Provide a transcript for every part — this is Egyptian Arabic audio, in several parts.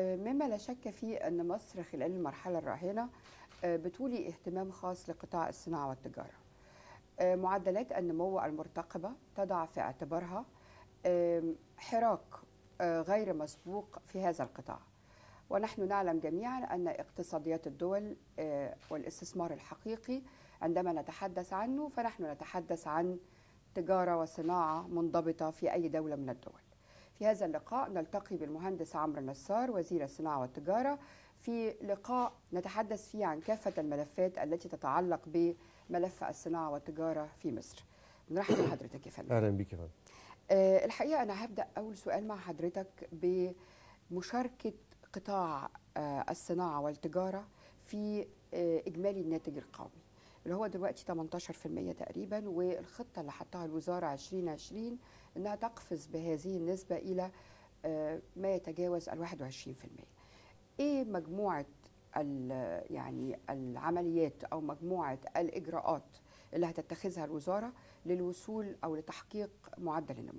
آه، مما لا شك فيه أن مصر خلال المرحلة الراهنة آه، بتولي اهتمام خاص لقطاع الصناعة والتجارة آه، معدلات النمو المرتقبة تضع في اعتبارها آم، حراك آه، غير مسبوق في هذا القطاع ونحن نعلم جميعا أن اقتصاديات الدول آه، والاستثمار الحقيقي عندما نتحدث عنه فنحن نتحدث عن تجارة وصناعة منضبطة في أي دولة من الدول في هذا اللقاء نلتقي بالمهندس عمرو نصار وزير الصناعة والتجارة في لقاء نتحدث فيه عن كافة الملفات التي تتعلق بملف الصناعة والتجارة في مصر نرحب بحضرتك يا فندم اهلا بيك يا فندم آه، الحقيقة أنا هبدأ أول سؤال مع حضرتك بمشاركة قطاع آه، الصناعة والتجارة في آه، إجمالي الناتج القومي اللي هو دلوقتي 18% تقريبا والخطة اللي حطها الوزارة 2020 إنها تقفز بهذه النسبة إلى آه، ما يتجاوز ال 21% إيه مجموعة ال- يعني العمليات أو مجموعة الإجراءات اللي هتتخذها الوزارة للوصول أو لتحقيق معدل النمو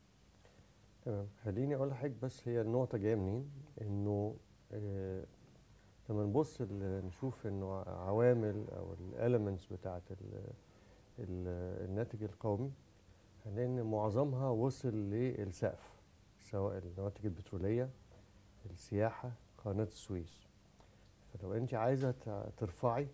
تمام خليني اقول لحضرتك بس هي النقطه جايه منين انه آه لما نبص ال- نشوف انه عوامل او الاليمنتس بتاعه ال- ال- الناتج القومي هنلاقي ان معظمها وصل للسقف سواء النواتج البتروليه السياحه قناه السويس فلو انت عايزه ت- ترفعي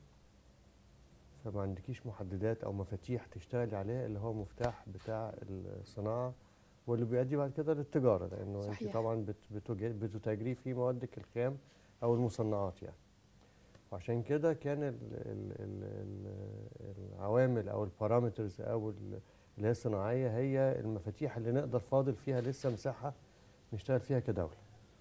فما عندكيش محددات او مفاتيح تشتغلي عليها اللي هو مفتاح بتاع الصناعه واللي بيؤدي بعد كده للتجاره لانه انت صحيح. طبعا بت- بتج- بتتاجري في موادك الخام او المصنعات يعني وعشان كده كان ال ال ال ال العوامل او البارامترز او ال- اللي هي الصناعيه هي المفاتيح اللي نقدر فاضل فيها لسه مساحه نشتغل فيها كدوله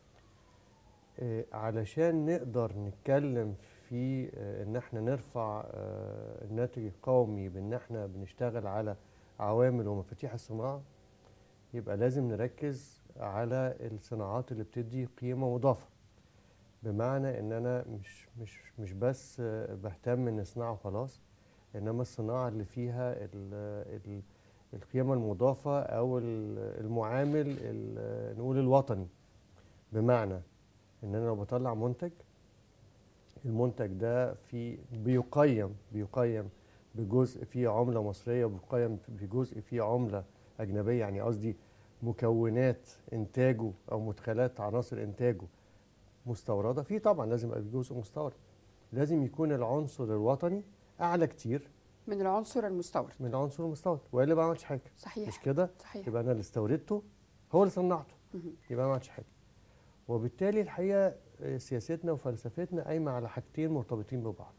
آه، علشان نقدر نتكلم في آه، ان احنا نرفع آه، الناتج القومي بان احنا بنشتغل على عوامل ومفاتيح الصناعه يبقى لازم نركز على الصناعات اللي بتدي قيمه مضافه بمعنى ان انا مش مش مش بس آه، بهتم ان اصنعه وخلاص انما الصناعه اللي فيها ال ال القيمه المضافه او ال- المعامل ال- نقول الوطني بمعنى ان انا لو بطلع منتج المنتج ده في بيقيم بيقيم بجزء فيه عمله مصريه وبيقيم بجزء فيه عمله اجنبيه يعني قصدي مكونات انتاجه او مدخلات عناصر انتاجه مستورده في طبعا لازم يبقى في جزء مستورد لازم يكون العنصر الوطني اعلى كتير من العنصر المستورد من العنصر المستورد والا ما عملتش حاجه صحيح مش كده صحيح يبقى انا اللي استوردته هو اللي صنعته مهم. يبقى ما عملتش حاجه وبالتالي الحقيقه آه، سياستنا وفلسفتنا قايمه على حاجتين مرتبطين ببعض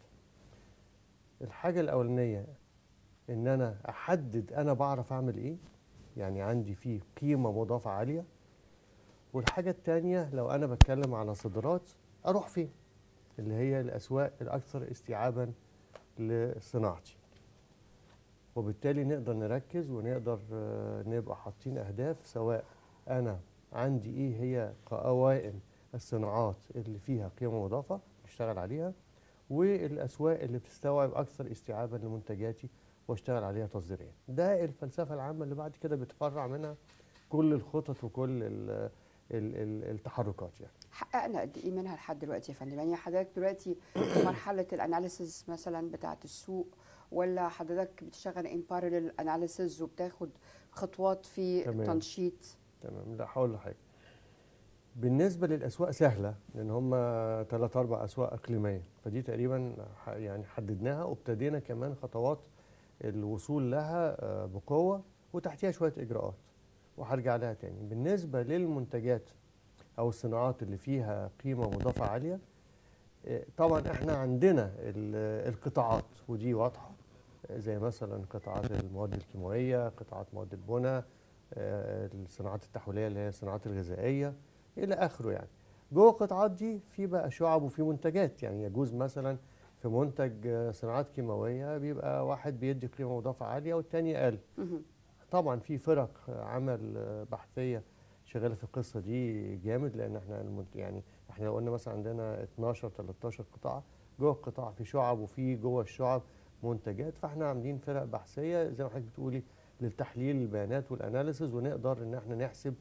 الحاجه الاولانيه ان انا احدد انا بعرف اعمل ايه يعني عندي فيه قيمه مضافه عاليه والحاجه الثانيه لو انا بتكلم على صادرات اروح فين اللي هي الاسواق الاكثر استيعابا لصناعتي وبالتالي نقدر نركز ونقدر آه، نبقى حاطين اهداف سواء انا عندي ايه هي قوائم الصناعات اللي فيها قيمه مضافه نشتغل عليها والاسواق اللي بتستوعب اكثر استيعابا لمنتجاتي واشتغل عليها تصديريا ده الفلسفه العامه اللي بعد كده بتفرع منها كل الخطط وكل ال ال ال التحركات يعني حققنا قد ايه منها لحد دلوقتي يا فندم يعني حضرتك دلوقتي في مرحله الاناليسز مثلا بتاعه السوق ولا حضرتك بتشتغل ان بارلل اناليسز وبتاخد خطوات في تمام. تنشيط تمام لا هقول لحضرتك بالنسبه للاسواق سهله لان هم ثلاث اربع اسواق اقليميه فدي تقريبا ح- يعني حددناها وابتدينا كمان خطوات الوصول لها آه، بقوه وتحتيها شويه اجراءات وهرجع لها تاني بالنسبه للمنتجات او الصناعات اللي فيها قيمه مضافه عاليه آه، طبعا احنا عندنا ال- القطاعات ودي واضحه آه، زي مثلا قطاعات المواد الكيماويه قطاعات مواد البناء آه، الصناعات التحويليه اللي هي الصناعات الغذائيه الى اخره يعني جوه القطاعات دي في بقى شعب وفي منتجات يعني يجوز مثلا في منتج آه، صناعات كيماويه بيبقى واحد بيدي قيمه مضافه عاليه والتاني اقل مهم. طبعا في فرق عمل آه، بحثيه شغاله في القصه دي جامد لان احنا المنت- يعني احنا لو قلنا مثلا عندنا 12 13 قطاع جوه القطاع في شعب وفي جوه الشعب منتجات فاحنا عاملين فرق بحثيه زي ما حضرتك بتقولي للتحليل البيانات والاناليسز ونقدر ان احنا نحسب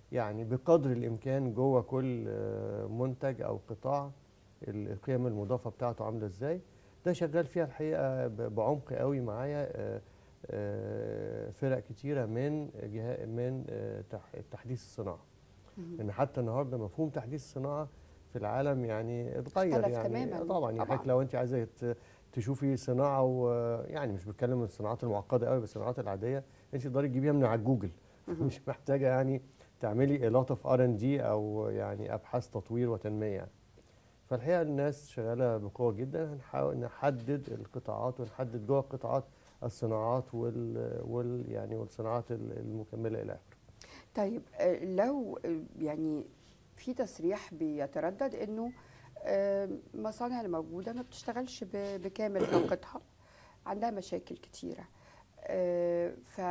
يعني بقدر الامكان جوه كل آه، منتج او قطاع القيم المضافه بتاعته عامله ازاي ده شغال فيها الحقيقه ب- بعمق قوي معايا آه، آه، فرق كتيره من جهة من آه، تح- تحديث الصناعه مهم. ان حتى النهارده مفهوم تحديث الصناعه في العالم يعني اتغير اختلف يعني تماماً. طبعا يعني طبعاً. حضرتك لو انت عايزه ت- تشوفي صناعه ويعني مش بتكلم الصناعات المعقده قوي بس الصناعات العاديه انت تقدري تجيبيها من على جوجل مهم. مش محتاجه يعني تعملي a lot of R&D او يعني ابحاث تطوير وتنميه يعني فالحقيقه الناس شغاله بقوه جدا هنحاول نحدد القطاعات ونحدد جوه القطاعات الصناعات وال, وال يعني والصناعات ال- المكمله الى اخره طيب آه، لو آه، يعني في تصريح بيتردد انه آه، المصانع اللي موجوده ما بتشتغلش ب- بكامل طاقتها عندها مشاكل كتيره آه،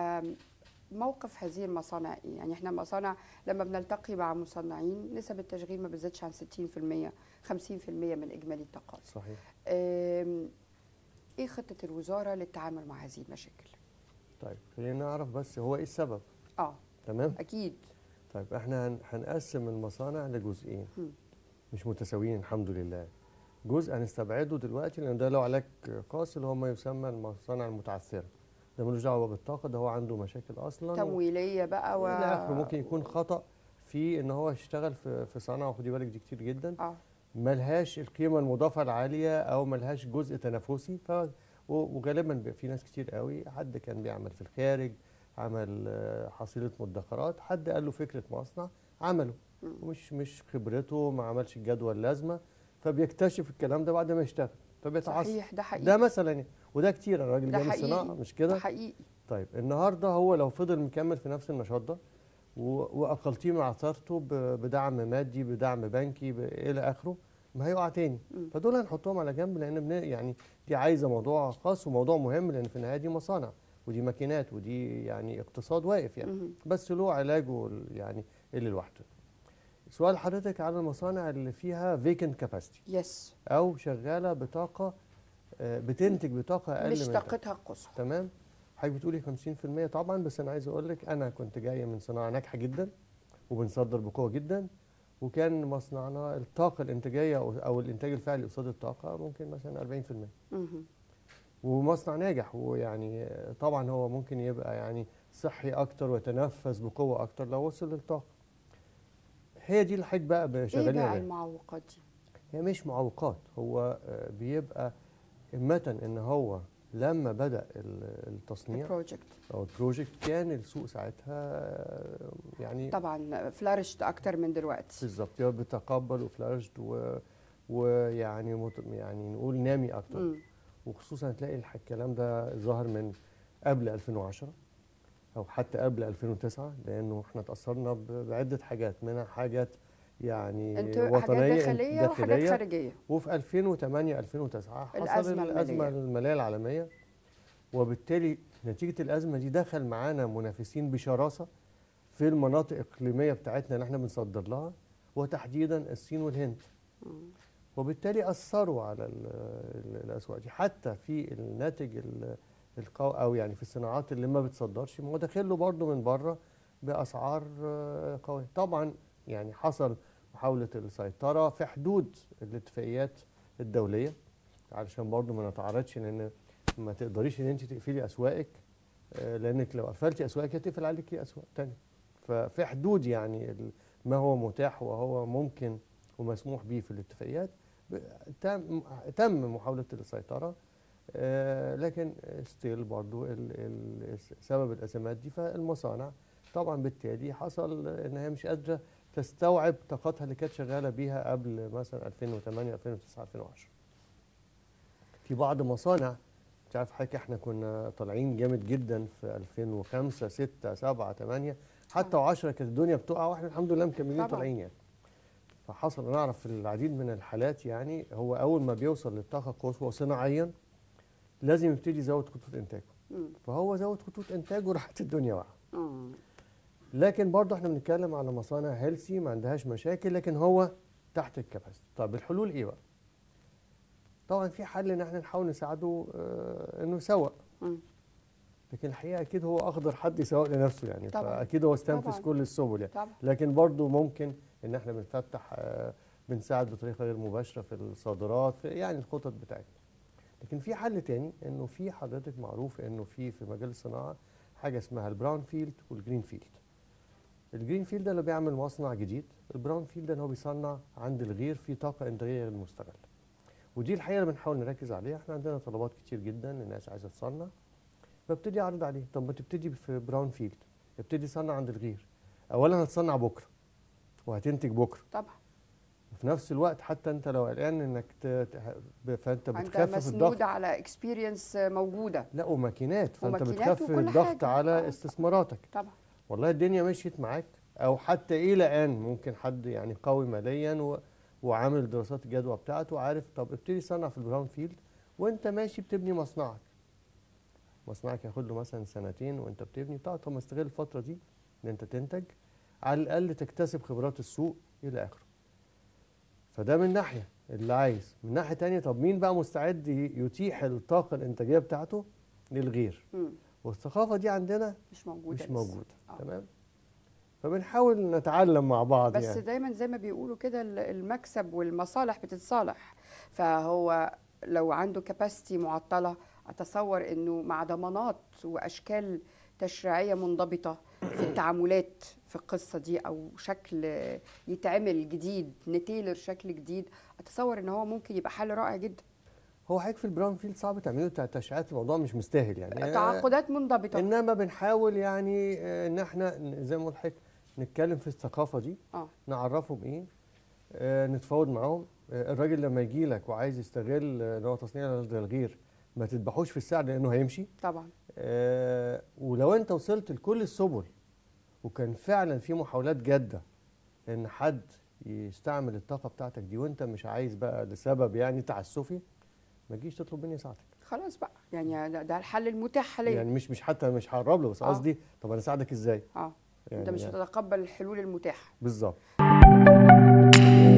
فموقف هذه المصانع ايه؟ يعني احنا المصانع لما بنلتقي مع مصنعين نسب التشغيل ما بتزيدش عن 60% 50% من اجمالي الطاقات. صحيح آم، ايه خطه الوزاره للتعامل مع هذه المشاكل؟ طيب خلينا نعرف بس هو ايه السبب اه تمام اكيد طيب احنا هن- هنقسم المصانع لجزئين مم. مش متساويين الحمد لله جزء هنستبعده دلوقتي لان ده له علاج قاسي اللي هو ما يسمى المصانع المتعثره ده ملوش دعوه بالطاقه ده هو عنده مشاكل اصلا تمويليه بقى و... الى اخره ممكن يكون خطا في ان هو يشتغل في في صنعه وخدي بالك دي كتير جدا اه ملهاش القيمه المضافه العاليه او ملهاش جزء تنافسي ف و- وغالبا بيبقى في ناس كتير قوي حد كان بيعمل في الخارج عمل آه، حصيله مدخرات حد قال له فكره مصنع عمله مم. ومش مش خبرته ما عملش الجدوى اللازمه فبيكتشف الكلام ده بعد ما يشتغل فبيتعصب صحيح ده حقيقي ده مثلا يعني وده كتير انا راجل ده جاي من حقيقي. صناعه مش ده كده حقيقي طيب النهارده هو لو فضل مكمل في نفس النشاط ده و- واقلتيه مع عثرته ب- بدعم مادي بدعم بنكي ب- الى اخره ما هيقع تاني مم. فدول هنحطهم على جنب لان بن- يعني دي عايزه موضوع خاص وموضوع مهم لان في النهايه دي مصانع ودي ماكينات ودي يعني اقتصاد واقف يعني مهم. بس له علاجه ال- يعني اللي لوحده سؤال حضرتك على المصانع اللي فيها فيكنت كاباسيتي يس او شغاله بطاقه آه، بتنتج بطاقه اقل مش من طاقتها القصوى تمام حضرتك بتقولي 50% طبعا بس انا عايز اقول لك انا كنت جاي من صناعه ناجحه جدا وبنصدر بقوه جدا وكان مصنعنا الطاقه الانتاجيه او أو الانتاج الفعلي قصاد الطاقه ممكن مثلا 40% مهم. ومصنع ناجح ويعني طبعا هو ممكن يبقى يعني صحي اكتر ويتنفس بقوه اكتر لو وصل للطاقه هي دي اللي حضرتك بقى ايه شغالين بقى عليها المعوقات دي هي مش معوقات هو آه، بيبقى إمة ان هو لما بدا ال- التصنيع البروجكت او البروجكت كان السوق ساعتها آه، يعني طبعا فلارشت اكتر من دلوقتي بالظبط هو بيتقبل وفلارشد و ويعني مت- يعني نقول نامي اكتر مم. وخصوصا تلاقي الح- الكلام ده ظاهر من قبل 2010 او حتى قبل 2009 لانه احنا اتاثرنا ب- بعده حاجات منها حاجات يعني انتوا حاجات وطنيه داخليه وحاجات خارجيه وفي 2008 2009 حصل الأزمة الازمه المالية. الماليه العالميه وبالتالي نتيجه الازمه دي دخل معانا منافسين بشراسه في المناطق الاقليميه بتاعتنا اللي احنا بنصدر لها وتحديدا الصين والهند مم. وبالتالي اثروا على ال- ال- الاسواق دي حتى في الناتج ال- القو او يعني في الصناعات اللي ما بتصدرش ما هو داخل له برضه من بره باسعار آه، قويه طبعا يعني حصل محاوله السيطره في حدود الاتفاقيات الدوليه علشان برضه ما نتعرضش لان ما تقدريش ان انت تقفلي اسواقك آه، لانك لو قفلتي اسواقك هتقفل عليكي اسواق تانية ففي حدود يعني ال- ما هو متاح وهو ممكن ومسموح به في الاتفاقيات ب- تم تم محاوله السيطره آه، لكن ستيل برضو ال- ال- سبب الازمات دي فالمصانع طبعا بالتالي حصل ان هي مش قادره تستوعب طاقتها اللي كانت شغاله بيها قبل مثلا 2008 2009 2010 في بعض مصانع انت عارف حضرتك احنا كنا طالعين جامد جدا في 2005 6 7 8 حتى و10 كانت الدنيا بتقع واحنا الحمد لله مكملين طبعاً. طالعين يعني فحصل انا اعرف في العديد من الحالات يعني هو اول ما بيوصل للطاقه القصوى صناعيا لازم يبتدي يزود خطوط انتاجه مم. فهو زود خطوط انتاجه راحت الدنيا واقعه مم. لكن برضه احنا بنتكلم على مصانع هيلسي ما عندهاش مشاكل لكن هو تحت الكباسيتي طب الحلول ايه بقى طبعا في حل ان احنا نحاول نساعده آه انه يسوق مم. لكن الحقيقه اكيد هو اخضر حد يسوق لنفسه يعني طبعاً. فاكيد هو استنفذ طبعاً. كل السبل يعني طبعا لكن برضو ممكن ان احنا بنفتح آه، بنساعد بطريقه غير مباشره في الصادرات في يعني الخطط بتاعتنا لكن في حل تاني انه في حضرتك معروف انه في في مجال الصناعه حاجه اسمها البراون فيلد والجرين فيلد الجرين فيلد ده اللي بيعمل مصنع جديد البراون فيلد ده اللي هو بيصنع عند الغير في طاقه انتاجيه غير مستغله ودي الحقيقه اللي بنحاول نركز عليها احنا عندنا طلبات كتير جدا الناس عايزه تصنع ببتدي اعرض عليه طب ما تبتدي في براون فيلد ابتدي صنع عند الغير اولا هتصنع بكره وهتنتج بكره طبعا وفي نفس الوقت حتى انت لو قلقان انك ت... ت- ب- فانت انت بتخفف مسنود الضغط على اكسبيرينس موجوده لا وماكينات فانت وماكينات بتخفف وكل الضغط حاجة. على آه. استثماراتك طبعا والله الدنيا مشيت معاك او حتى الى الان ممكن حد يعني قوي ماليا و... وعامل دراسات الجدوى بتاعته وعارف طب ابتدي صنع في البراون فيلد وانت ماشي بتبني مصنعك مصنعك ياخد له مثلا سنتين وانت بتبني بتاع طب ما استغل الفتره دي ان انت تنتج على الاقل تكتسب خبرات السوق الى اخره فده من ناحيه اللي عايز من ناحيه تانية طب مين بقى مستعد ي- يتيح الطاقه الانتاجيه بتاعته للغير مم. والثقافه دي عندنا مش موجوده مش لسه. موجوده آه. تمام فبنحاول نتعلم مع بعض بس يعني دايما زي ما بيقولوا كده ال- المكسب والمصالح بتتصالح فهو لو عنده كاباسيتي معطله اتصور انه مع ضمانات واشكال تشريعيه منضبطه في التعاملات في القصه دي او شكل يتعمل جديد نتيلر شكل جديد اتصور ان هو ممكن يبقى حل رائع جدا هو حضرتك في البراون فيلد صعب تعمله بتاع تشريعات الموضوع مش مستاهل يعني تعاقدات منضبطه انما بنحاول يعني آه، ان احنا ن- زي ما قلت لحضرتك نتكلم في الثقافه دي اه نعرفهم ايه آه، نتفاوض معاهم آه، الراجل لما يجي لك وعايز يستغل آه، ان هو تصنيع للغير ما تذبحوش في السعر لانه هيمشي طبعا آه، ولو انت وصلت لكل السبل وكان فعلا في محاولات جاده ان حد يستعمل الطاقه بتاعتك دي وانت مش عايز بقى لسبب يعني تعسفي ما تجيش تطلب مني ساعتك خلاص بقى يعني ده, ده الحل المتاح حاليا يعني مش مش حتى مش هقرب له بس آه. قصدي طب انا اساعدك ازاي اه يعني انت مش يعني بتتقبل الحلول المتاحه بالظبط